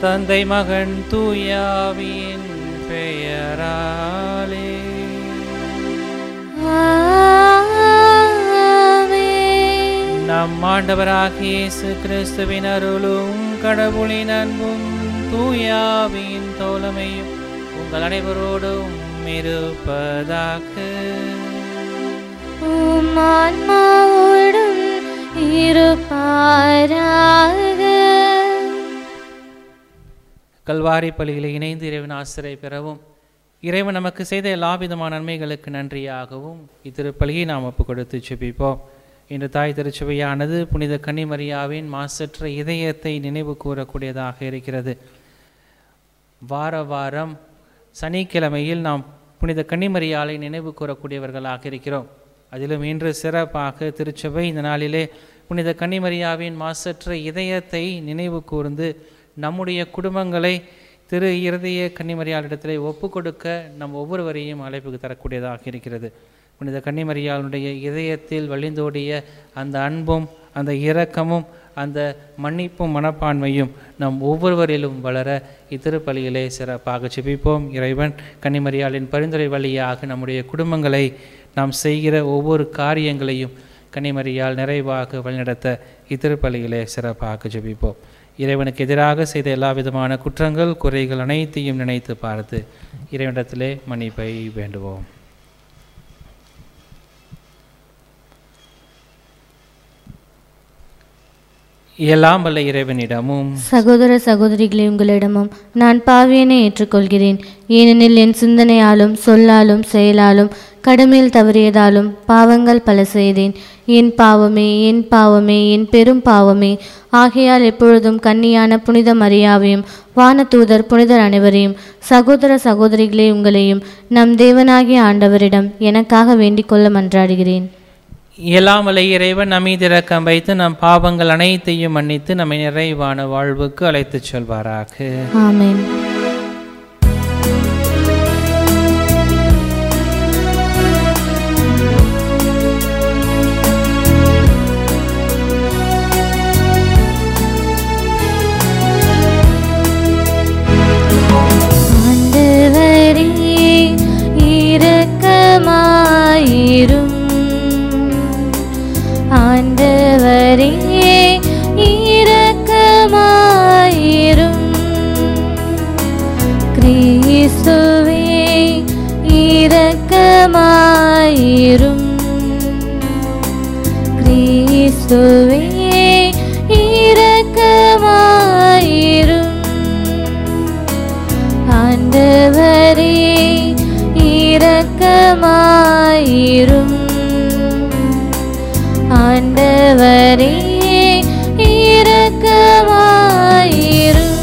தந்தை மகன் தூயாவியின் பெயராலே ஆமென். நம் ஆண்டவராகிய இயேசு கிறிஸ்துவின் அருளும் கடவுளின் அன்பும் தூயாவின் தோழமையும் உங்கள் அனைவரோடும் இருப்பதாக உம் ஆன்மாவோடும் இருப்பாராக கல்வாரி பள்ளியில் இணைந்து இறைவன் ஆசிரியை பெறவும் இறைவன் நமக்கு செய்த எல்லா விதமான நன்மைகளுக்கு நன்றியாகவும் இத்திருப்பலியை நாம் ஒப்பு கொடுத்து செபிப்போம் இன்று தாய் திருச்சபையானது புனித கன்னிமரியாவின் மாசற்ற இதயத்தை நினைவு கூறக்கூடியதாக இருக்கிறது வார வாரம் சனிக்கிழமையில் நாம் புனித கன்னிமரியாலை நினைவு கூறக்கூடியவர்களாக இருக்கிறோம் அதிலும் இன்று சிறப்பாக திருச்சபை இந்த நாளிலே புனித கன்னிமரியாவின் மாசற்ற இதயத்தை நினைவு கூர்ந்து நம்முடைய குடும்பங்களை திரு இருதய கன்னிமரியாளிடத்திலே ஒப்பு கொடுக்க நம் ஒவ்வொருவரையும் அழைப்புக்கு தரக்கூடியதாக இருக்கிறது புனித கன்னிமரியாளுடைய இதயத்தில் வழிந்தோடிய அந்த அன்பும் அந்த இரக்கமும் அந்த மன்னிப்பும் மனப்பான்மையும் நம் ஒவ்வொருவரிலும் வளர இத்திருப்பலியிலே சிறப்பாக செபிப்போம் இறைவன் கன்னிமரியாளின் பரிந்துரை வழியாக நம்முடைய குடும்பங்களை நாம் செய்கிற ஒவ்வொரு காரியங்களையும் கன்னிமரியால் நிறைவாக வழிநடத்த இத்திருப்பலியிலே சிறப்பாக ஜெபிப்போம் இறைவனுக்கு எதிராக செய்த எல்லா விதமான குற்றங்கள் குறைகள் அனைத்தையும் நினைத்து பார்த்து இறைவனிடத்திலே மன்னிப்பை வேண்டுவோம் எல்லாம் வல்ல இறைவனிடமும் சகோதர சகோதரிகளே உங்களிடமும் நான் பாவியனை ஏற்றுக்கொள்கிறேன் ஏனெனில் என் சிந்தனையாலும் சொல்லாலும் செயலாலும் கடமையில் தவறியதாலும் பாவங்கள் பல செய்தேன் என் பாவமே என் பாவமே என் பெரும் பாவமே ஆகையால் எப்பொழுதும் கன்னியான புனித மரியாவையும் வானதூதர் புனிதர் அனைவரையும் சகோதர சகோதரிகளே உங்களையும் நம் தேவனாகிய ஆண்டவரிடம் எனக்காக வேண்டிக் கொள்ள மன்றாடுகிறேன் எல்லாம் வல்ல இறைவன் நம்மீது இரக்கம் வைத்து நம் பாவங்கள் அனைத்தையும் மன்னித்து நம்மை நிறைவான வாழ்வுக்கு அழைத்துச் செல்வாராக ஆமென் ஆண்டவரே இரக்கமாயிரும் ஆண்டவரே இரக்கமாயிரும் கிறிஸ்துவே இரக்கமாயிரும் கிறிஸ்துவே இரக்கமாயிரும் ஆண்டவரே இரக்கமாயிரும் ஆண்டவரே இரக்கமாயிரும்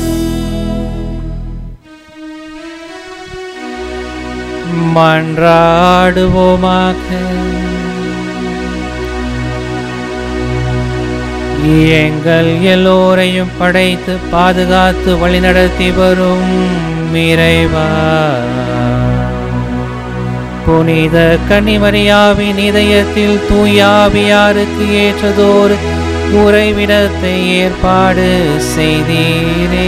மன்றாடுவோமாக எங்கள் எல்லோரையும் படைத்து பாதுகாத்து வழிநடத்தி வரும் இறைவா புனித கன்னிமரியாவின் இதயத்தில் தூயாவியாருக்கு ஏற்றதோர் உறைவிடத்தை ஏற்பாடு செய்தீரே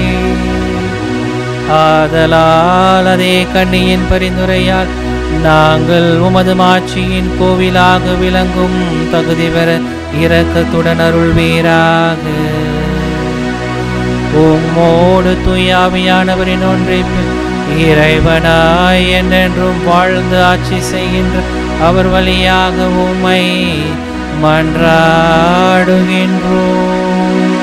ஆதலால் அதே கண்ணியின் பரிந்துரையால் நாங்கள் உமது மாட்சியின் கோவிலாக விளங்கும் தகுதி பெற இரக்கத்துடன் அருள்வீராக உம்மோடு தூயாவியானவரின் ஒன்றைப்பில் இறைவனாய் என்றென்றும் வாழ்ந்து ஆட்சி செய்கின்ற அவர் வழியாக உம்மை மன்றாடுகின்றோம்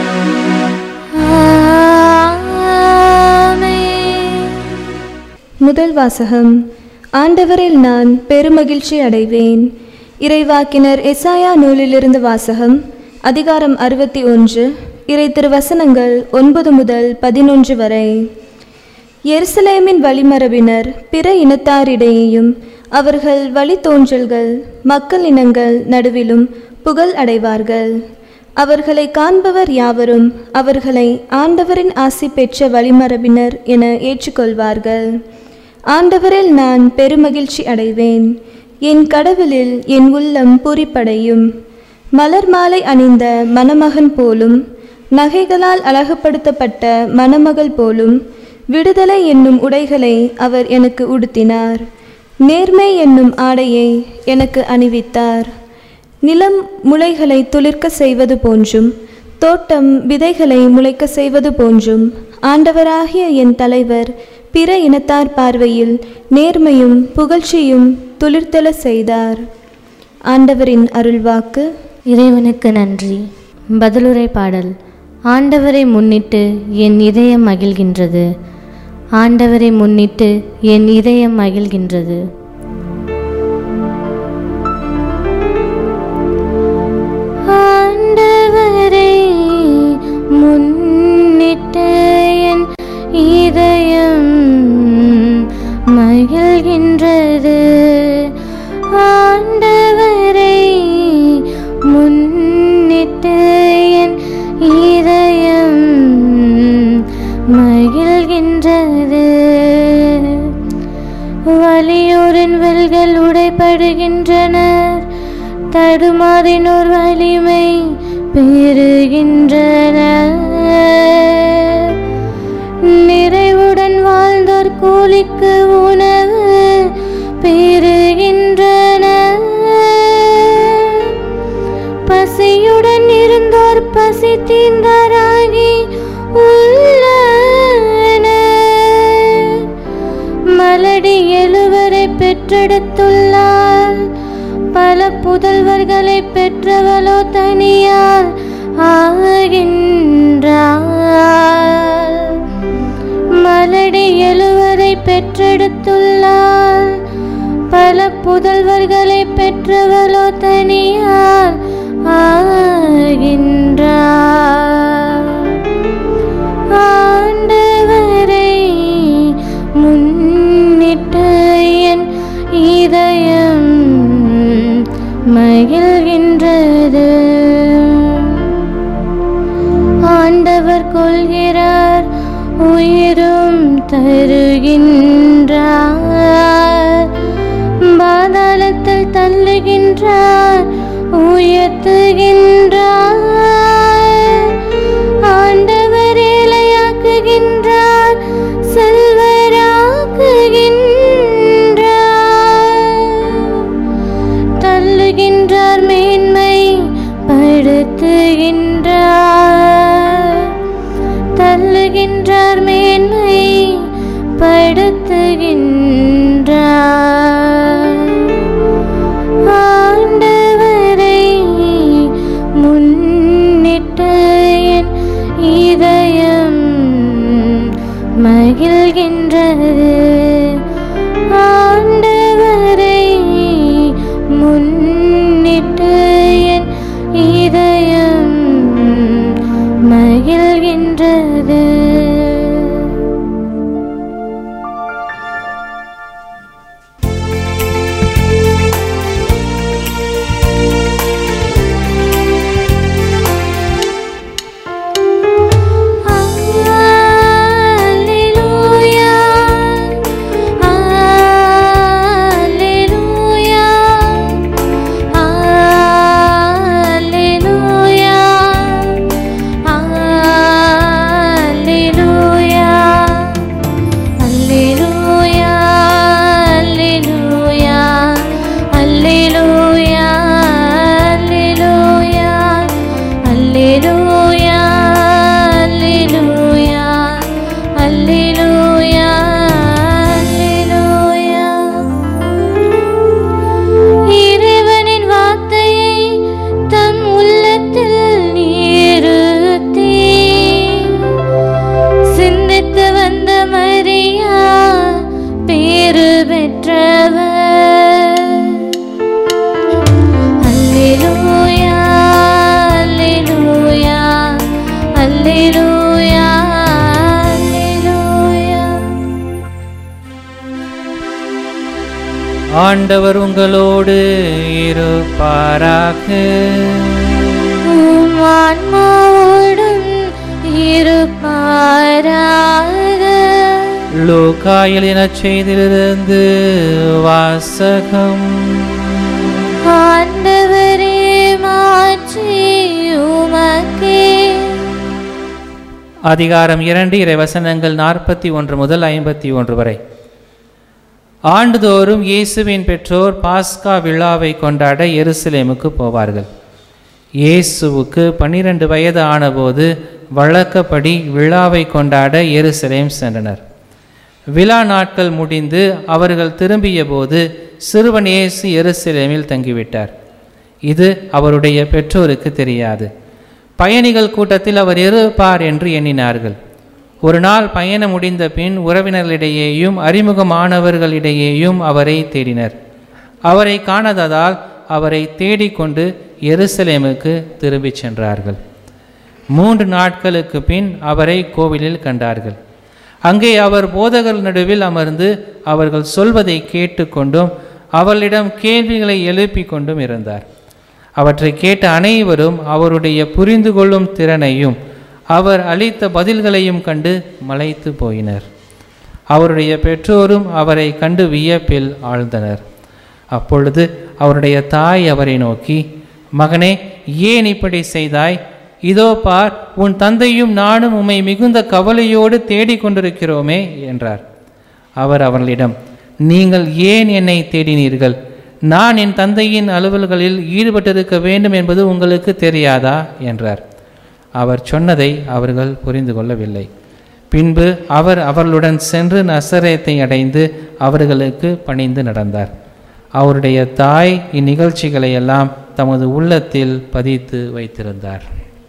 ஆமென். முதல் வாசகம் ஆண்டவரில் நான் பெருமகிழ்ச்சி அடைவேன் இறைவாக்கினர் எசாயா நூலிலிருந்து வாசகம் அதிகாரம் அறுபத்தி ஒன்று இறை திருவசனங்கள் ஒன்பது முதல் பதினொன்று வரை எருசலேமின் வழிமரபினர் பிற இனத்தாரிடையேயும் அவர்கள் வழித்தோன்றல்கள் மக்கள் இனங்கள் நடுவிலும் புகழ் அடைவார்கள் அவர்களை காண்பவர் யாவரும் அவர்களை ஆண்டவரின் ஆசி பெற்ற வழிமரபினர் என ஏற்றுக்கொள்வார்கள் ஆண்டவரில் நான் பெருமகிழ்ச்சி அடைவேன் என் கடவுளில் என் உள்ளம் பூரிப்படையும் மலர் மாலை அணிந்த மணமகன் போலும் நகைகளால் அழகுபடுத்தப்பட்ட மணமகள் போலும் விடுதலை என்னும் உடைகளை அவர் எனக்கு உடுத்தினார் நேர்மை என்னும் ஆடையை எனக்கு அணிவித்தார் நிலம் முளைகளை துளிர்க்க செய்வது போன்றும் தோட்டம் விதைகளை முளைக்க செய்வது போன்றும் ஆண்டவராகிய என் தலைவர் பிற இனத்தார் பார்வையில் நேர்மையும் புகழ்ச்சியும் துளிர்த்தெழ செய்தார் ஆண்டவரின் அருள்வாக்கு இறைவனுக்கு நன்றி பதிலுரை பாடல் ஆண்டவரை முன்னிட்டு என் இதயம் மகிழ்கின்றது ஆண்டவரை முன்னிட்டு என் இதயம் மகிழ்கின்றது ஆண்டவரை முன்னிட்டு என் இதயம் மகிழ்கின்றது ஆண்டவரை முன்னிட்டு என் இதயம் மகிழ்கின்றது வலியோரின் வெல்கள் உடைப்படுகின்றனர் தடுமாறினோர் வலிமை பெறுகின்றனர் நிறைவுடன் வாழ்ந்தோர் கூலிக்கு உணவு பெறுகின்றனர் பசியுடன் இருந்தோர் பசி தீர்ந்தாராகி உள்ளனர் மலடி எழுவரை பெற்றெடுத்துள்ளாள் பல புதல்வர்களை பெற்றவளோ தனியால் ஆகின்றாள் மலடி எழுவரை பெற்றெடுத்துள்ளாள் பல புதல்வர்களை பெற்றவளோ தனியால் ஆகின்றாள் ஆண்டவரை முன்னிட்டு என் இதயம் மகிழ்கின்றது ஆண்டவர் கொள்கிறார் உயிரும் தருகின்றார் பாதாளத்தில் தள்ளுகின்றார் உயர்த்துகின்றார் ஆண்டவர் ஏழையாக்குகின்றார் செல்வராக்குகின்றார் தள்ளுகின்றார் மேன்மை படுத்துகின்றார் தள்ளுகின்றார் மேன்மை படுத்துகின்றார் ஆண்டவரை முன்னிட்டு என் இதயம் மகிழ்கின்றது ஆண்டவரை முன்னிட்டு என் இதயம் மகிழ்கின்றது Alleluia Alleluia Alleluia Alleluia Alleluia Alleluia Alleluia Alleluia Alleluia Alleluia Alleluia Alleluia இறைவனின் வார்த்தையை தம் உள்ளத்தில் நிறுத்தி சிந்தித்து வந்த மரியா பேறு பெற்றவர் அல்லேலூயா அல்லேலூயா அல்லேலூயா அல்லேலூயா ஆண்டவர் உங்களோடு இருப்பாராக உம் ஆன்மாவோடும் இருப்பாராக லூக்காயில் எனச் செய்திலிருந்து வாசகம் ஆண்டவரே மாற்றி உமக்கே அதிகாரம் இரண்டு இறை வசனங்கள் நாற்பத்தி ஒன்று முதல் ஐம்பத்தி ஒன்று வரை ஆண்டுதோறும் இயேசுவின் பெற்றோர் பாஸ்கா விழாவை கொண்டாட எருசலேமுக்கு போவார்கள் இயேசுவுக்கு பன்னிரண்டு வயது ஆனபோது வழக்கப்படி விழாவை கொண்டாட எருசலேம் சென்றனர் விழா நாட்கள் முடிந்து அவர்கள் திரும்பிய போது சிறுவன் இயேசு எருசலேமில் தங்கிவிட்டார் இது அவருடைய பெற்றோருக்கு தெரியாது பயணிகள் கூட்டத்தில் அவர் இருப்பார் என்று எண்ணினார்கள் ஒரு நாள் பயணம் முடிந்த பின் உறவினர்களிடையேயும் அறிமுகமானவர்களிடையேயும் அவரை தேடினர் அவரை காணாததால் அவரை தேடிக்கொண்டு எருசலேமுக்கு திரும்பிச் சென்றார்கள் மூன்று நாட்களுக்கு பின் அவரை கோவிலில் கண்டார்கள் அங்கே அவர் போதகர் நடுவில் அமர்ந்து அவர்கள் சொல்வதை கேட்டுக்கொண்டும் அவர்களிடம் கேள்விகளை எழுப்பிக் கொண்டும் இருந்தார் அவற்றை கேட்ட அனைவரும் அவருடைய புரிந்து கொள்ளும் திறனையும் அவர் அளித்த பதில்களையும் கண்டு மலைத்து போயினர் அவருடைய பெற்றோரும் அவரை கண்டு வியப்பில் ஆழ்ந்தனர் அப்பொழுது அவருடைய தாய் அவரை நோக்கி மகனே ஏன் இப்படி செய்தாய் இதோ பார் உன் தந்தையும் நானும் உம்மை மிகுந்த கவலையோடு தேடிக் கொண்டிருக்கிறோமே என்றார் அவர் அவர்களிடம் நீங்கள் ஏன் என்னை தேடினீர்கள் நான் என் தந்தையின் அலுவல்களில் ஈடுபட்டிருக்க வேண்டும் என்பது உங்களுக்கு தெரியாதா என்றார் அவர் சொன்னதை அவர்கள் புரிந்து கொள்ளவில்லை பின்பு அவர் அவர்களுடன் சென்று நசரேத்தை அடைந்து அவர்களுக்கு பணிந்து நடந்தார் அவருடைய தாய் இந்நிகழ்ச்சிகளை எல்லாம் தமது உள்ளத்தில் பதித்து வைத்திருந்தார்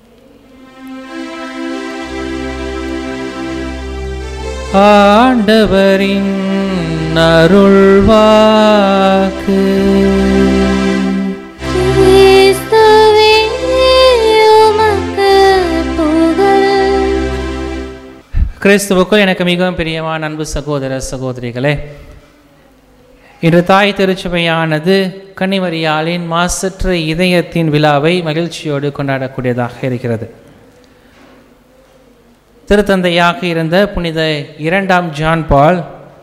ஆண்டவரின் அருள்வாக்கு கிறிஸ்துவே உமக்கு புகழ் கிறிஸ்துவுக்குள் எனக்கு மிகவும் பிரியமான அன்பு சகோதர சகோதரிகளே இன்று தாய் திருச்சபையானது கன்னிமரியாளின் மாசற்ற இதயத்தின் விழாவை மகிழ்ச்சியோடு கொண்டாடக்கூடியதாக இருக்கிறது திருத்தந்தையாக இருந்த புனித இரண்டாம் ஜான் பால்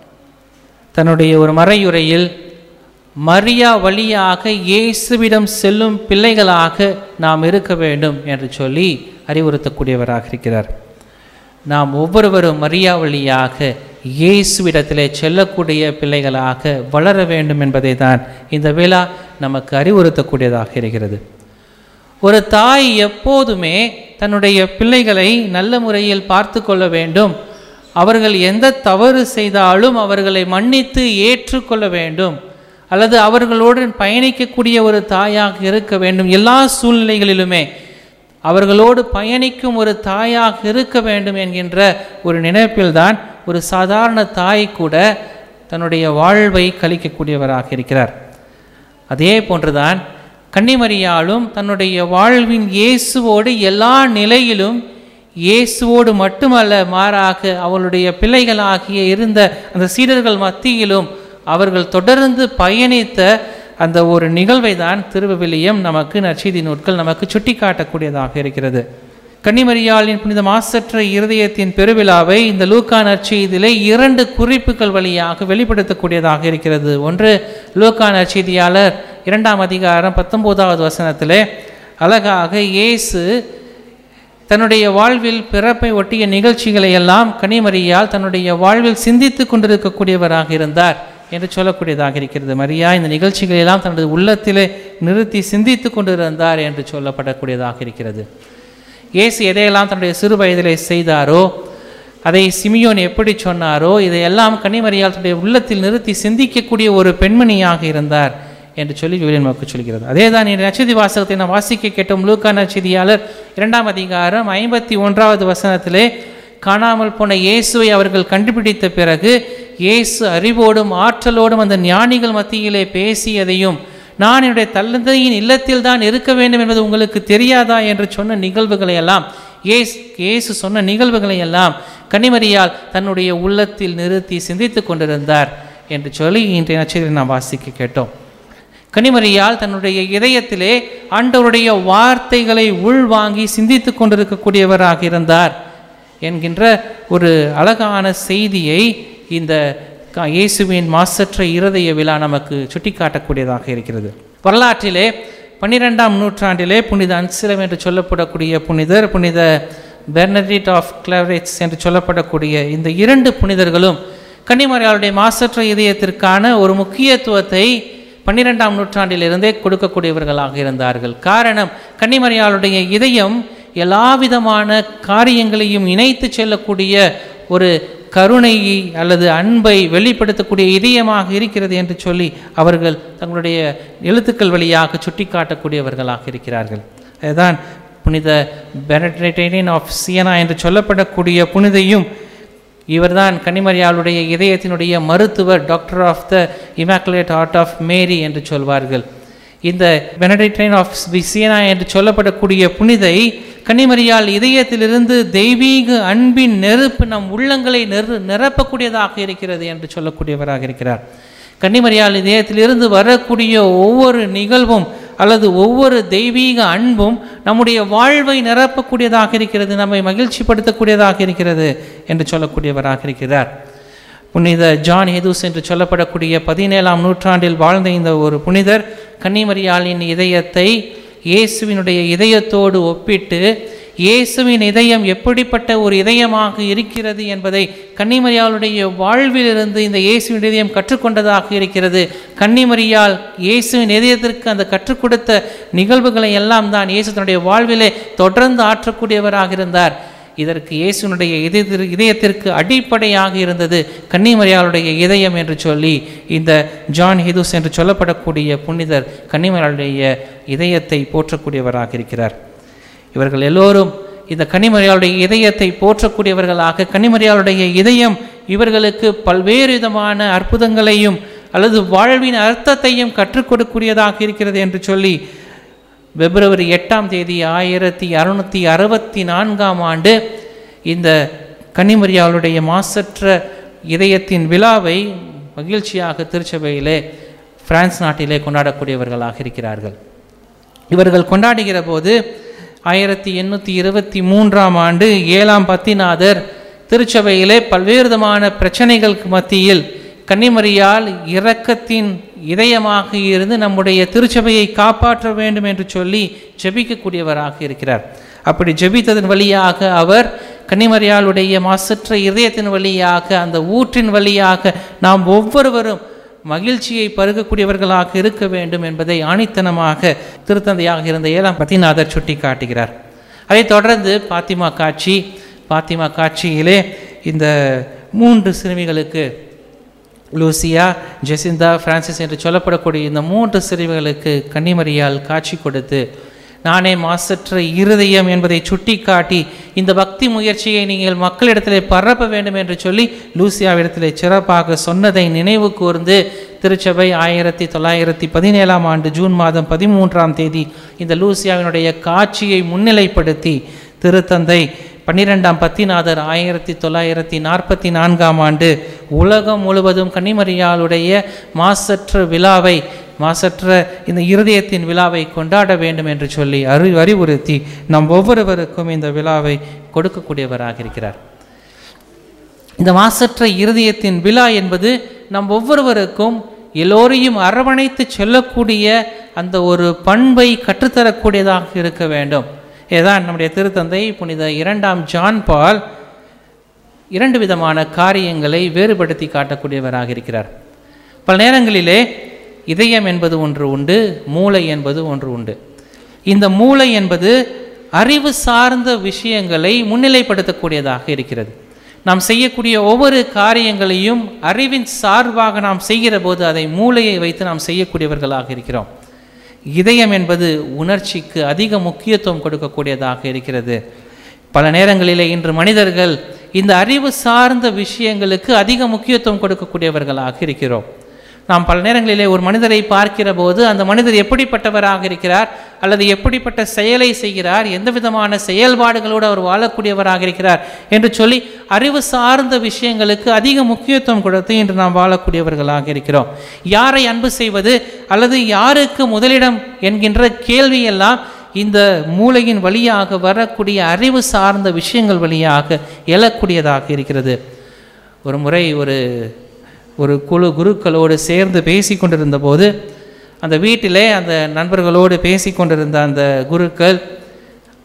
தன்னுடைய ஒரு மறையுரையில் மரியா வழியாக இயேசுவிடம் செல்லும் பிள்ளைகளாக நாம் இருக்க வேண்டும் என்று சொல்லி அறிவுறுத்தக்கூடியவராக இருக்கிறார் நாம் ஒவ்வொருவரும் மரியா வழியாக இயேசுவிடத்திலே செல்லக்கூடிய பிள்ளைகளாக வளர வேண்டும் என்பதை தான் இந்த விழா நமக்கு அறிவுறுத்தக்கூடியதாக இருக்கிறது ஒரு தாய் எப்போதுமே தன்னுடைய பிள்ளைகளை நல்ல முறையில் பார்த்து கொள்ள வேண்டும் அவர்கள் எந்த தவறு செய்தாலும் அவர்களை மன்னித்து ஏற்றுக்கொள்ள வேண்டும் அல்லது அவர்களோடு பயணிக்கக்கூடிய ஒரு தாயாக இருக்க வேண்டும் எல்லா சூழ்நிலைகளிலுமே அவர்களோடு பயணிக்கும் ஒரு தாயாக இருக்க வேண்டும் என்கின்ற ஒரு நினைப்பில்தான் ஒரு சாதாரண தாய் கூட தன்னுடைய வாழ்வை கழிக்கக்கூடியவராக இருக்கிறார் அதே போன்றுதான் கன்னிமரியாலும் தன்னுடைய வாழ்வின் இயேசுவோடு எல்லா நிலையிலும் இயேசுவோடு மட்டுமல்ல மாறாக அவளுடைய பிள்ளைகளாகிய இருந்த அந்த சீடர்கள் மத்தியிலும் அவர்கள் தொடர்ந்து பயணித்த அந்த ஒரு நிகழ்வை தான் திருவிவிலியம் நமக்கு நற்செய்தி நூட்கள் நமக்கு சுட்டிக்காட்டக்கூடியதாக இருக்கிறது கன்னிமரியாளின் புனித மாசற்ற இருதயத்தின் பெருவிழாவை இந்த லூக்கா நற்செய்தியிலே இரண்டு குறிப்புகள் வழியாக வெளிப்படுத்தக்கூடியதாக இருக்கிறது ஒன்று லூக்கா நற்செய்தியாளர் இரண்டாம் அதிகாரம் பத்தொன்பதாவது வசனத்திலே அழகாக இயேசு தன்னுடைய வாழ்வில் பிறப்பை ஒட்டிய நிகழ்ச்சிகளை எல்லாம் கனிமரியால் தன்னுடைய வாழ்வில் சிந்தித்து கொண்டிருக்கக்கூடியவராக இருந்தார் என்று சொல்லக்கூடியதாக இருக்கிறது மரியா இந்த நிகழ்ச்சிகளெல்லாம் தனது உள்ளத்திலே நிறுத்தி சிந்தித்து கொண்டிருந்தார் என்று சொல்லப்படக்கூடியதாக இருக்கிறது இயேசு எதையெல்லாம் தன்னுடைய சிறு வயதிலே செய்தாரோ அதை சிமியோன் எப்படி சொன்னாரோ இதையெல்லாம் கன்னிமரியால் தன்னுடைய உள்ளத்தில் நிறுத்தி சிந்திக்கக்கூடிய ஒரு பெண்மணியாக இருந்தார் என்று சொல்லி விவிலியம் நமக்கு சொல்கிறது அதே தான் இந்த நச்சதி வாசகத்தை நாம் வாசிக்க கேட்டோம் லூக்கா நச்சதியாளர் இரண்டாம் அதிகாரம் ஐம்பத்தி ஒன்றாவது வசனத்திலே காணாமல் போன இயேசுவை அவர்கள் கண்டுபிடித்த பிறகு இயேசு அறிவோடும் ஆற்றலோடும் அந்த ஞானிகள் மத்தியிலே பேசியதையும் நான் என்னுடைய தந்தையின் இல்லத்தில் தான் இருக்க வேண்டும் என்பது உங்களுக்கு தெரியாதா என்று சொன்ன நிகழ்வுகளை எல்லாம் ஏஸ் இயேசு சொன்ன நிகழ்வுகளை எல்லாம் கனிமரியால் தன்னுடைய உள்ளத்தில் நிறுத்தி சிந்தித்து கொண்டிருந்தார் என்று சொல்லி இன்றைய நச்சரில் நாம் வாசிக்க கேட்டோம் கனிமரியால் தன்னுடைய இதயத்திலே ஆண்டவருடைய வார்த்தைகளை உள்வாங்கி சிந்தித்து கொண்டிருக்கக்கூடியவராக இருந்தார் என்கின்ற ஒரு அழகான செய்தியை இந்த க- இயேசுவின் மாசற்ற இருதய விழா நமக்கு சுட்டிக்காட்டக்கூடியதாக இருக்கிறது வரலாற்றிலே பன்னிரெண்டாம் நூற்றாண்டிலே புனித அன்சிலம் என்று சொல்லப்படக்கூடிய புனிதர் புனித பெர்னடிட் ஆஃப் கிளவரேட்ஸ் என்று சொல்லப்படக்கூடிய இந்த இரண்டு புனிதர்களும் கன்னிமரியாளுடைய மாசற்ற இதயத்திற்கான ஒரு முக்கியத்துவத்தை பன்னிரெண்டாம் நூற்றாண்டிலிருந்தே கொடுக்கக்கூடியவர்களாக இருந்தார்கள் காரணம் கன்னிமரியாளுடைய இதயம் எல்லாவிதமான காரியங்களையும் இணைத்து செல்லக்கூடிய ஒரு கருணையை அல்லது அன்பை வெளிப்படுத்தக்கூடிய இதயமாக இருக்கிறது என்று சொல்லி அவர்கள் தங்களுடைய எழுத்துக்கள் வழியாக சுட்டிக்காட்டக்கூடியவர்களாக இருக்கிறார்கள் அதுதான் புனித பெனட்ரேட்டேனியன் ஆஃப் சியனா என்று சொல்லப்படக்கூடிய புனிதையும் இவர்தான் கன்னிமரியாளுடைய இதயத்தினுடைய மருத்துவர் doctor of the immaculate heart of Mary என்று சொல்வார்கள் இந்த பெனடிட்ரைன் ஆஃப் சியனா என்று சொல்லப்படக்கூடிய புனிதை கன்னிமரியால் இதயத்திலிருந்து தெய்வீக அன்பின் நெருப்பு நம் உள்ளங்களை நெரு நிரப்பக்கூடியதாக இருக்கிறது என்று சொல்லக்கூடியவராக இருக்கிறார் கன்னிமரியால் இதயத்திலிருந்து வரக்கூடிய ஒவ்வொரு நிகழ்வும் அல்லது ஒவ்வொரு தெய்வீக அன்பும் நம்முடைய வாழ்வை நிரப்பக்கூடியதாக இருக்கிறது நம்மை மகிழ்ச்சிப்படுத்தக்கூடியதாக இருக்கிறது என்று சொல்லக்கூடியவராக இருக்கிறார் புனித ஜான் ஹெதூஸ் என்று சொல்லப்படக்கூடிய பதினேழாம் நூற்றாண்டில் வாழ்ந்த இந்த ஒரு புனிதர் கன்னிமரியாளின் இதயத்தை இயேசுவினுடைய இதயத்தோடு ஒப்பிட்டு இயேசுவின் இதயம் எப்படிப்பட்ட ஒரு இதயமாக இருக்கிறது என்பதை கன்னிமரியாளுடைய வாழ்விலிருந்து இந்த இயேசுவின் இதயம் கற்றுக்கொண்டதாக இருக்கிறது கன்னிமரியால் இயேசுவின் இதயத்திற்கு அந்த கற்றுக் கொடுத்த நிகழ்வுகளை எல்லாம் தான் இயேசு தன்னுடைய வாழ்விலே தொடர்ந்து ஆற்றக்கூடியவராக இருந்தார் இதற்கு இயேசுனுடைய இதயத்திற்கு இதயத்திற்கு அடிப்படையாக இருந்தது கன்னிமரியாளுடைய இதயம் என்று சொல்லி இந்த ஜான் ஹிதுஸ் என்று சொல்லப்படக்கூடிய புனிதர் கன்னிமரியாளுடைய இதயத்தை போற்றக்கூடியவராக இருக்கிறார் இவர்கள் எல்லோரும் இந்த கன்னிமரியாளுடைய இதயத்தை போற்றக்கூடியவர்களாக கன்னிமரியாளுடைய இதயம் இவர்களுக்கு பல்வேறு விதமான அற்புதங்களையும் அல்லது வாழ்வின் அர்த்தத்தையும் கற்றுக் கொடுக்கக்கூடியதாக இருக்கிறது என்று சொல்லி பிப்ரவரி எட்டாம் தேதி ஆயிரத்தி அறுநூற்றி அறுபத்தி நான்காம் ஆண்டு இந்த கன்னிமரியாளுடைய மாசற்ற இதயத்தின் விழாவை மகிழ்ச்சியாக திருச்சபையிலே பிரான்ஸ் நாட்டிலே கொண்டாடக்கூடியவர்களாக இருக்கிறார்கள் இவர்கள் கொண்டாடுகிற போது ஆயிரத்தி எண்ணூற்றி இருபத்தி மூன்றாம் ஆண்டு ஏழாம் பத்திநாதர் திருச்சபையிலே பல்வேறு விதமான பிரச்சனைகளுக்கு மத்தியில் கன்னிமரியால் இரக்கத்தின் இதயமாக இருந்து நம்முடைய திருச்சபையை காப்பாற்ற வேண்டும் என்று சொல்லி ஜெபிக்கக்கூடியவராக இருக்கிறார் அப்படி ஜெபித்ததன் வழியாக அவர் கன்னிமரியாளுடைய மாசற்ற இதயத்தின் வழியாக அந்த ஊற்றின் வழியாக நாம் ஒவ்வொருவரும் மகிழ்ச்சியை பருகக்கூடியவர்களாக இருக்க வேண்டும் என்பதை ஆணித்தனமாக திருத்தந்தையாக இருந்த ஏழாம் பத்திநாதர் சுட்டி காட்டுகிறார் அதைத் தொடர்ந்து பாத்திமா காட்சி பாத்திமா காட்சியிலே இந்த மூன்று சிறுமிகளுக்கு லூசியா ஜெசிந்தா பிரான்சிஸ் என்று சொல்லப்படக்கூடிய இந்த மூன்று சிறுமிகளுக்கு கன்னிமரியால் காட்சி கொடுத்து நானே மாசற்ற இருதயம் என்பதை சுட்டிக்காட்டி இந்த பக்தி முயற்சியை நீங்கள் மக்களிடத்திலே பரப்ப வேண்டும் என்று சொல்லி லூசியாவிடத்திலே சிறப்பாக சொன்னதை நினைவு கூர்ந்து திருச்சபை ஆயிரத்தி தொள்ளாயிரத்தி பதினேழாம் ஆண்டு ஜூன் மாதம் பதிமூன்றாம் தேதி இந்த லூசியாவினுடைய காட்சியை முன்னிலைப்படுத்தி திருத்தந்தை பன்னிரெண்டாம் பத்திநாதர் ஆயிரத்தி தொள்ளாயிரத்தி நாற்பத்தி நான்காம் ஆண்டு உலகம் முழுவதும் கன்னிமரியாளுடைய மாசற்ற விழாவை மாசற்ற இந்த இருதயத்தின் விழாவை கொண்டாட வேண்டும் என்று சொல்லி அறி அறிவுறுத்தி நம் ஒவ்வொருவருக்கும் இந்த விழாவை கொடுக்கக்கூடியவராக இருக்கிறார் இந்த மாசற்ற இருதயத்தின் விழா என்பது நம் ஒவ்வொருவருக்கும் எல்லோரையும் அரவணைத்து செல்லக்கூடிய அந்த ஒரு பண்பை கற்றுத்தரக்கூடியதாக இருக்க வேண்டும் இதுதான் நம்முடைய திருத்தந்தை புனித இரண்டாம் ஜான் பால் இரண்டு விதமான காரியங்களை வேறுபடுத்தி காட்டக்கூடியவராக இருக்கிறார் பல நேரங்களிலே இதயம் என்பது ஒன்று உண்டு மூளை என்பது ஒன்று உண்டு இந்த மூளை என்பது அறிவு சார்ந்த விஷயங்களை முன்னிலைப்படுத்தக்கூடியதாக இருக்கிறது நாம் செய்யக்கூடிய ஒவ்வொரு காரியங்களையும் அறிவின் சார்பாக நாம் செய்கிற போது அதை மூளையை வைத்து நாம் செய்யக்கூடியவர்களாக இருக்கிறோம் இதயம் என்பது உணர்ச்சிக்கு அதிக முக்கியத்துவம் கொடுக்கக்கூடியதாக இருக்கிறது பல நேரங்களிலே இன்று மனிதர்கள் இந்த அறிவு சார்ந்த விஷயங்களுக்கு அதிக முக்கியத்துவம் கொடுக்கக்கூடியவர்களாக இருக்கிறோம் நாம் பல நேரங்களிலே ஒரு மனிதரை பார்க்கிற போது அந்த மனிதர் எப்படிப்பட்டவராக இருக்கிறார் அல்லது எப்படிப்பட்ட செயலை செய்கிறார் எந்த விதமான செயல்பாடுகளோடு அவர் வாழக்கூடியவராக இருக்கிறார் என்று சொல்லி அறிவு சார்ந்த விஷயங்களுக்கு அதிக முக்கியத்துவம் கொடுத்து இன்று நாம் வாழக்கூடியவர்களாக இருக்கிறோம் யாரை அன்பு செய்வது அல்லது யாருக்கு முதலிடம் என்கின்ற கேள்வியெல்லாம் இந்த மூளையின் வழியாக வரக்கூடிய அறிவு சார்ந்த விஷயங்கள் வழியாக எழக்கூடியதாக இருக்கிறது ஒரு முறை ஒரு ஒரு குழு குருக்களோடு சேர்ந்து பேசி கொண்டிருந்த போது அந்த வீட்டிலே அந்த நண்பர்களோடு பேசி கொண்டிருந்த அந்த குருக்கள்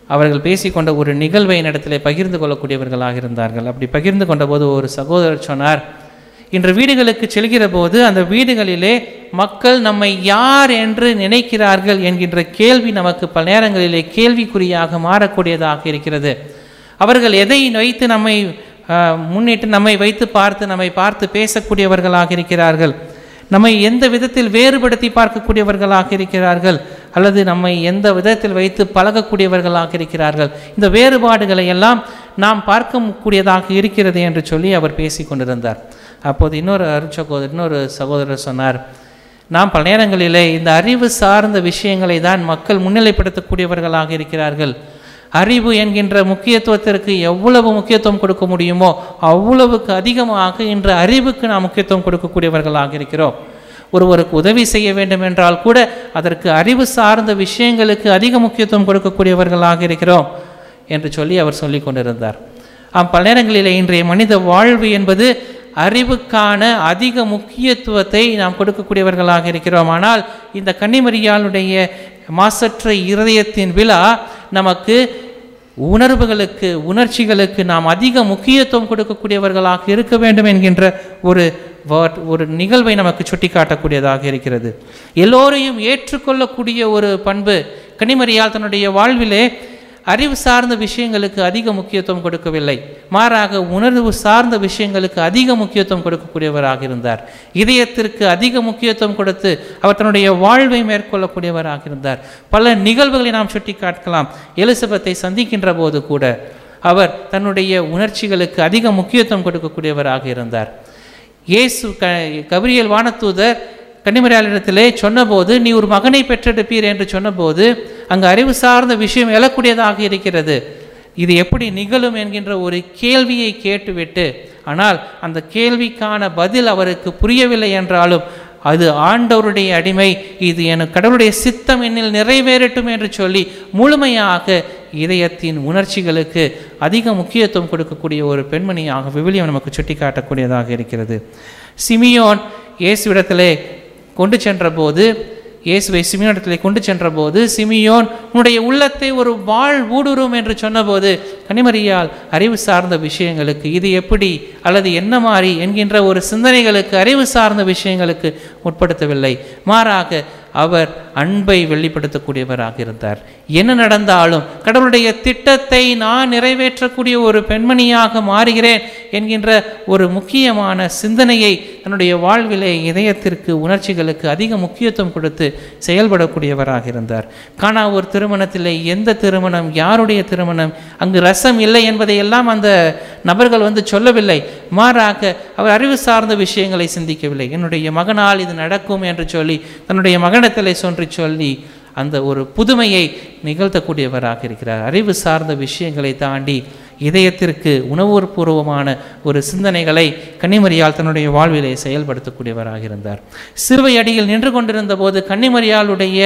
அவர்கள் பேசிக்கொண்ட ஒரு நிகழ்வை இடத்திலே பகிர்ந்து கொள்ளக்கூடியவர்களாக இருந்தார்கள் அப்படி பகிர்ந்து கொண்டபோது ஒரு சகோதரர் சொன்னார் இன்று வீடுகளுக்கு செல்கிற போது அந்த வீடுகளிலே மக்கள் நம்மை யார் என்று நினைக்கிறார்கள் என்கின்ற கேள்வி நமக்கு பல நேரங்களிலே கேள்விக்குறியாக மாறக்கூடியதாக இருக்கிறது அவர்கள் எதை வைத்து நம்மை ஆஹ், முன்னிட்டு நம்மை வைத்து பார்த்து நம்மை பார்த்து பேசக்கூடியவர்களாக இருக்கிறார்கள் நம்மை எந்த விதத்தில் வேறுபடுத்தி பார்க்கக்கூடியவர்களாக இருக்கிறார்கள் அல்லது நம்மை எந்த விதத்தில் வைத்து பழகக்கூடியவர்களாக இருக்கிறார்கள் இந்த வேறுபாடுகளை எல்லாம் நாம் பார்க்கக்கூடியதாக இருக்கிறது என்று சொல்லி அவர் பேசி கொண்டிருந்தார் அப்போது இன்னொரு அருட்சகோதரர் இன்னொரு சகோதரர் சொன்னார் நாம் பல நேரங்களிலே இந்த அறிவு சார்ந்த விஷயங்களை தான் மக்கள் முன்னிலைப்படுத்தக்கூடியவர்களாக இருக்கிறார்கள் அறிவு என்கின்ற முக்கியத்துவத்திற்கு எவ்வளவு முக்கியத்துவம் கொடுக்க முடியுமோ அவ்வளவுக்கு அதிகமாக இன்று அறிவுக்கு நாம் முக்கியத்துவம் கொடுக்கக்கூடியவர்களாக இருக்கிறோம் ஒருவருக்கு உதவி செய்ய வேண்டும் என்றால் கூட அதற்கு அறிவு சார்ந்த விஷயங்களுக்கு அதிக முக்கியத்துவம் கொடுக்கக்கூடியவர்களாக இருக்கிறோம் என்று சொல்லி அவர் சொல்லி கொண்டிருந்தார் ஆம் பல நேரங்களிலே இன்றைய மனித வாழ்வு என்பது அறிவுக்கான அதிக முக்கியத்துவத்தை நாம் கொடுக்கக்கூடியவர்களாக இருக்கிறோம் ஆனால் இந்த கன்னிமரியாளுடைய மாசற்ற இருதயத்தின் விழா நமக்கு உணர்வுகளுக்கு உணர்ச்சிகளுக்கு நாம் அதிக முக்கியத்துவம் கொடுக்கக்கூடியவர்களாக இருக்க வேண்டும் என்கின்ற ஒரு வா- ஒரு நிகழ்வை நமக்கு சுட்டிக்காட்டக்கூடியதாக இருக்கிறது எல்லோரையும் ஏற்றுக்கொள்ளக்கூடிய ஒரு பண்பு கனிமறியால் தன்னுடைய வாழ்விலே அறிவு சார்ந்த விஷயங்களுக்கு அதிக முக்கியத்துவம் கொடுக்கவில்லை மாறாக உணர்வு சார்ந்த விஷயங்களுக்கு அதிக முக்கியத்துவம் கொடுக்கக்கூடியவராக இருந்தார் இதயத்திற்கு அதிக முக்கியத்துவம் கொடுத்து அவர் தன்னுடைய வாழ்வை மேற்கொள்ளக்கூடியவராக இருந்தார் பல நிகழ்வுகளை நாம் சுட்டி காட்டலாம் எலிசபெத்தை சந்திக்கின்ற போது கூட அவர் தன்னுடைய உணர்ச்சிகளுக்கு அதிக முக்கியத்துவம் கொடுக்கக்கூடியவராக இருந்தார் இயேசு க கபிரியல் வானதூதர் கன்னிமரியாளிடத்திலே சொன்னபோது நீ ஒரு மகனை பெற்றெடுப்பீர் என்று சொன்னபோது அங்கு அறிவு சார்ந்த விஷயம் எழக்கூடியதாக இருக்கிறது இது எப்படி நிகழும் என்கின்ற ஒரு கேள்வியை கேட்டுவிட்டு ஆனால் அந்த கேள்விக்கான பதில் அவருக்கு புரியவில்லை என்றாலும் அது ஆண்டவருடைய அடிமை இது என் கடவுளுடைய சித்தம் என்னில் நிறைவேறட்டும் என்று சொல்லி முழுமையாக இதயத்தின் உணர்ச்சிகளுக்கு அதிக முக்கியத்துவம் கொடுக்கக்கூடிய ஒரு பெண்மணியாக விவிலியம் நமக்கு சுட்டிக்காட்டக்கூடியதாக இருக்கிறது சிமியோன் இயேசுவிடத்திலே கொண்டு சென்றபோது இயேசுவை சிமியோனிடத்திலே கொண்டு சென்றபோது சிமியோன் உன்னுடைய உள்ளத்தை ஒரு வாழ் ஊடுருவும் என்று சொன்னபோது கனிமறியால் அறிவு சார்ந்த விஷயங்களுக்கு இது எப்படி அல்லது என்ன மாறி என்கின்ற ஒரு சிந்தனைகளுக்கு அறிவு சார்ந்த விஷயங்களுக்கு உட்படுத்தவில்லை மாறாக அவர் அன்பை வெளிப்படுத்தக்கூடியவராக இருந்தார் என்ன நடந்தாலும் கடவுளுடைய திட்டத்தை நான் நிறைவேற்றக்கூடிய ஒரு பெண்மணியாக மாறுகிறேன் என்கின்ற ஒரு முக்கியமான சிந்தனையை தன்னுடைய வாழ்விலே இதயத்திற்கு உணர்ச்சிகளுக்கு அதிக முக்கியத்துவம் கொடுத்து செயல்படக்கூடியவராக இருந்தார் காணா ஒரு திருமணத்திலே எந்த திருமணம் யாருடைய திருமணம் அங்கு ரசம் இல்லை என்பதை எல்லாம் அந்த நபர்கள் வந்து சொல்லவில்லை மாறாக அவர் அறிவு சார்ந்த விஷயங்களை சிந்திக்கவில்லை என்னுடைய மகனால் இது நடக்கும் என்று சொல்லி தன்னுடைய மகனத்திலே சொன்றி சொல்லி அந்த ஒரு புதுமையை நிகழ்த்தக்கூடியவராக இருக்கிறார் அறிவு சார்ந்த விஷயங்களை தாண்டி இதயத்திற்கு உணவுபூர்வமான ஒரு சிந்தனைகளை கன்னிமரியால் தன்னுடைய வாழ்விலே செயல்படுத்தக்கூடியவராக இருந்தார் சிறுவை அடியில் நின்று கொண்டிருந்த போது கன்னிமரியாளுடைய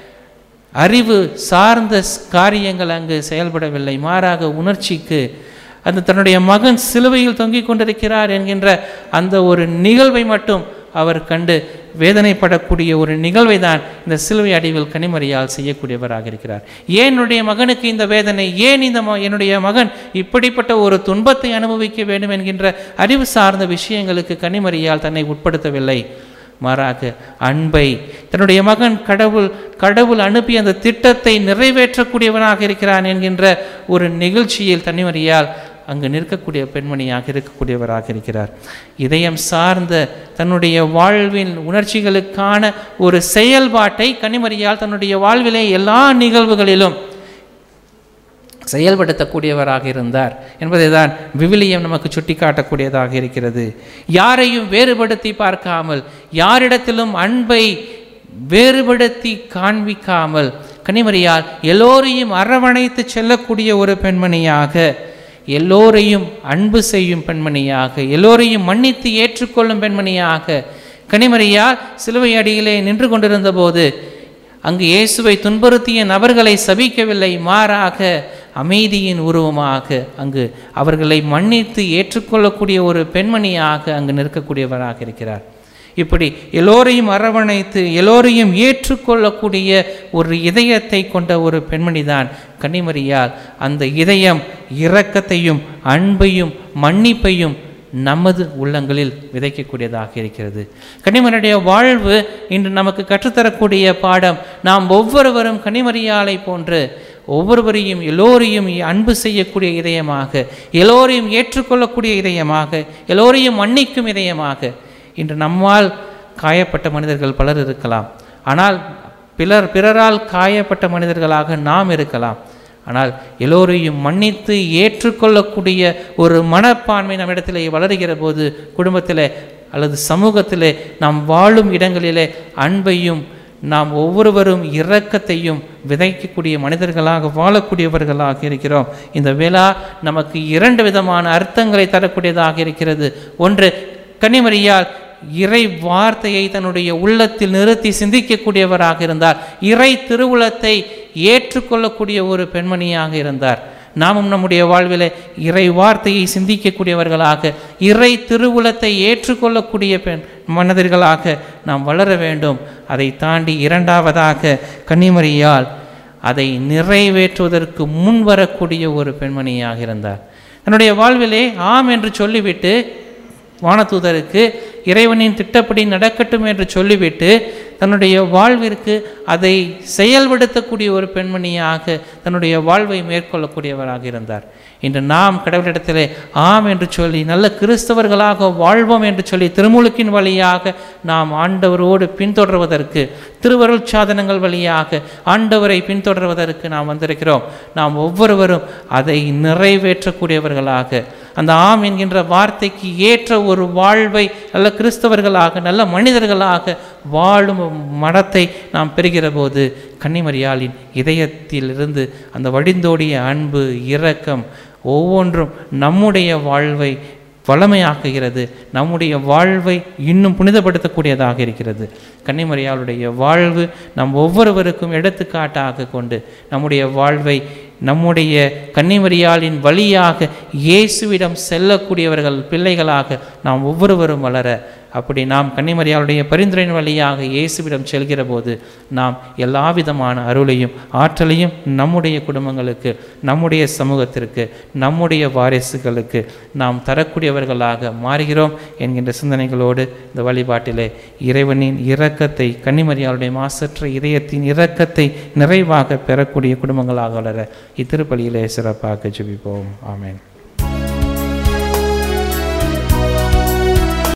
அறிவு சார்ந்த ஸ்- காரியங்கள் அங்கு செயல்படவில்லை மாறாக உணர்ச்சிக்கு அந்த தன்னுடைய மகன் சிலுவையில் தொங்கிக் கொண்டிருக்கிறார் என்கின்ற அந்த ஒரு நிகழ்வை மட்டும் அவர் கண்டு வேதனைப்படக்கூடிய ஒரு நிகழ்வை தான் இந்த சிலுவை அடிவில் கனிமறியால் செய்யக்கூடியவராக இருக்கிறார் ஏன் என்னுடைய மகனுக்கு இந்த வேதனை ஏன் இந்த ம- என்னுடைய மகன் இப்படிப்பட்ட ஒரு துன்பத்தை அனுபவிக்க வேண்டும் என்கின்ற அறிவு சார்ந்த விஷயங்களுக்கு கனிமறியால் தன்னை உட்படுத்தவில்லை மாறாக அன்பை தன்னுடைய மகன் கடவுள் கடவுள் அனுப்பி அந்த திட்டத்தை நிறைவேற்றக்கூடியவனாக இருக்கிறான் என்கின்ற ஒரு நிகழ்ச்சியில் தன்னிமறியால் அங்கு நிற்கக்கூடிய பெண்மணியாக இருக்கக்கூடியவராக இருக்கிறார் இதயம் சார்ந்த தன்னுடைய வாழ்வின் உணர்ச்சிகளுக்கான ஒரு செயல்பாட்டை கனிமறியால் தன்னுடைய வாழ்விலே எல்லா நிகழ்வுகளிலும் செயல்படுத்தக்கூடியவராக இருந்தார் என்பதை தான் விவிலியம் நமக்கு சுட்டிக்காட்டக்கூடியதாக இருக்கிறது யாரையும் வேறுபடுத்தி பார்க்காமல் யாரிடத்திலும் அன்பை வேறுபடுத்தி காண்பிக்காமல் கனிமறியால் எல்லோரையும் அரவணைத்து செல்லக்கூடிய ஒரு பெண்மணியாக எல்லோரையும் அன்பு செய்யும் பெண்மணியாக எல்லோரையும் மன்னித்து ஏற்றுக்கொள்ளும் பெண்மணியாக கனிமறியால் சிலுவை அடியிலே நின்று கொண்டிருந்த போது அங்கு இயேசுவை துன்புறுத்திய நபர்களை சபிக்கவில்லை மாறாக அமைதியின் உருவமாக அங்கு அவர்களை மன்னித்து ஏற்றுக்கொள்ளக்கூடிய ஒரு பெண்மணியாக அங்கு நிற்கக்கூடியவராக இருக்கிறார் இப்படி எல்லோரையும் அரவணைத்து எல்லோரையும் ஏற்றுக்கொள்ளக்கூடிய ஒரு இதயத்தை கொண்ட ஒரு பெண்மணி தான் கன்னிமரியால் அந்த இதயம் இரக்கத்தையும் அன்பையும் மன்னிப்பையும் நமது உள்ளங்களில் விதைக்கக்கூடியதாக இருக்கிறது கன்னிமரியுடைய வாழ்வு இன்று நமக்கு கற்றுத்தரக்கூடிய பாடம் நாம் ஒவ்வொருவரும் கன்னிமரியாலை போன்று ஒவ்வொருவரையும் எல்லோரையும் அன்பு செய்யக்கூடிய இதயமாக எல்லோரையும் ஏற்றுக்கொள்ளக்கூடிய இதயமாக எல்லோரையும் மன்னிக்கும் இதயமாக இன்று நம்மால் காயப்பட்ட மனிதர்கள் பலர் இருக்கலாம் ஆனால் பிறர் பிறரால் காயப்பட்ட மனிதர்களாக நாம் இருக்கலாம் ஆனால் எல்லோரையும் மன்னித்து ஏற்றுக்கொள்ளக்கூடிய ஒரு மனப்பான்மை நம்மிடத்திலே வளருகிற போது குடும்பத்திலே அல்லது சமூகத்திலே நாம் வாழும் இடங்களிலே அன்பையும் நாம் ஒவ்வொருவரும் இரக்கத்தையும் விதைக்கக்கூடிய மனிதர்களாக வாழக்கூடியவர்களாக இருக்கிறோம் இந்த விழா நமக்கு இரண்டு விதமான அர்த்தங்களை தரக்கூடியதாக இருக்கிறது ஒன்று கன்னிமரியால் இறை வார்த்தையை தன்னுடைய உள்ளத்தில் நிறுத்தி சிந்திக்கக்கூடியவராக இருந்தார் இறை திருவுளத்தை ஏற்றுக்கொள்ளக்கூடிய ஒரு பெண்மணியாக இருந்தார் நாமும் நம்முடைய வாழ்விலே இறை வார்த்தையை சிந்திக்கக்கூடியவர்களாக இறை திருவுளத்தை ஏற்றுக்கொள்ளக்கூடிய பெண் மனிதர்களாக நாம் வளர வேண்டும் அதை தாண்டி இரண்டாவதாக கன்னிமரியால் அதை நிறைவேற்றுவதற்கு முன் வரக்கூடிய ஒரு பெண்மணியாக இருந்தார் தன்னுடைய வாழ்விலே ஆம் என்று சொல்லிவிட்டு வானதூதருக்கு இறைவனின் திட்டப்படி நடக்கட்டும் என்று சொல்லிவிட்டு தன்னுடைய வாழ்விற்கு அதை செயல்படுத்தக்கூடிய ஒரு பெண்மணியாக தன்னுடைய வாழ்வை மேற்கொள்ளக்கூடியவராக இருந்தார் இன்று நாம் கடவுளிடத்திலே ஆம் என்று சொல்லி நல்ல கிறிஸ்தவர்களாக வாழ்வோம் என்று சொல்லி திருமுழுக்கின் வழியாக நாம் ஆண்டவரோடு பின்தொடர்வதற்கு திருவருள் சாதனங்கள் வழியாக ஆண்டவரை பின்தொடர்வதற்கு நாம் வந்திருக்கிறோம் நாம் ஒவ்வொருவரும் அதை நிறைவேற்றக்கூடியவர்களாக அந்த ஆம் என்கின்ற வார்த்தைக்கு ஏற்ற ஒரு வாழ்வை நல்ல கிறிஸ்தவர்களாக நல்ல மனிதர்களாக வாழும் மனத்தை நாம் பெறுகிற போது கன்னிமரியாளின் இதயத்திலிருந்து அந்த வடிந்தோடிய அன்பு இரக்கம் ஒவ்வொன்றும் நம்முடைய வாழ்வை வளமையாக்குகிறது நம்முடைய வாழ்வை இன்னும் புனிதப்படுத்தக்கூடியதாக இருக்கிறது கன்னிமரியாளுடைய வாழ்வு நம் ஒவ்வொருவருக்கும் எடுத்துக்காட்டாக கொண்டு நம்முடைய வாழ்வை நம்முடைய கன்னிமரியாளின் வழியாக இயேசுவிடம் செல்லக்கூடியவர்கள் பிள்ளைகளாக நாம் ஒவ்வொருவரும் வளர அப்படி நாம் கன்னிமரியாளுடைய பரிந்துரையின் வழியாக இயேசுவிடம் செல்கிற போது நாம் எல்லா விதமான அருளையும் ஆற்றலையும் நம்முடைய குடும்பங்களுக்கு நம்முடைய சமூகத்திற்கு நம்முடைய வாரிசுகளுக்கு நாம் தரக்கூடியவர்களாக மாறுகிறோம் என்கின்ற சிந்தனைகளோடு இந்த வழிபாட்டிலே இறைவனின் இரக்கத்தை கன்னிமரியாளுடைய மாசற்ற இதயத்தின் இரக்கத்தை நிறைவாக பெறக்கூடிய குடும்பங்களாக வளர இத்திருப்பலியிலே சிறப்பாக ஜெபிப்போம் ஆமென்